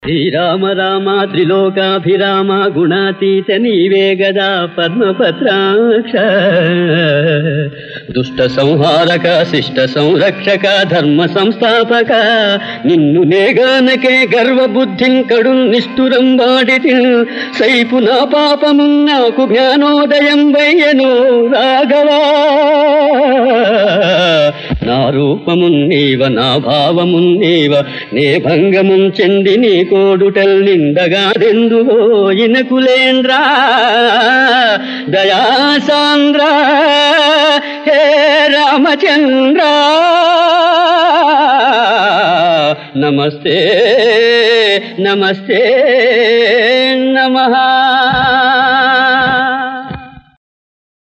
శ్రీరామ రామ త్రిలోకాభిరామ గుణాతీత నీవే గదా పద్మపత్రాక్ష దుష్ట సంహారక శిష్ట సంరక్షక ధర్మ సంస్థాపక నిన్ను నేగానకే గర్వబుద్ధిం కడు నిష్ఠురం వాడితి సైపు నా పాపము నాకు జ్ఞానోదయం వయ్యను రాఘవా నా రూపమున్నీవ నా భావమున్నీవ నే భంగమున్ చెంది నీ కోడుటల్ నిందగాదెందువో ఇనకులేంద్రా దయాసాంద్ర హే రామచంద్ర నమస్తే నమస్తే నమః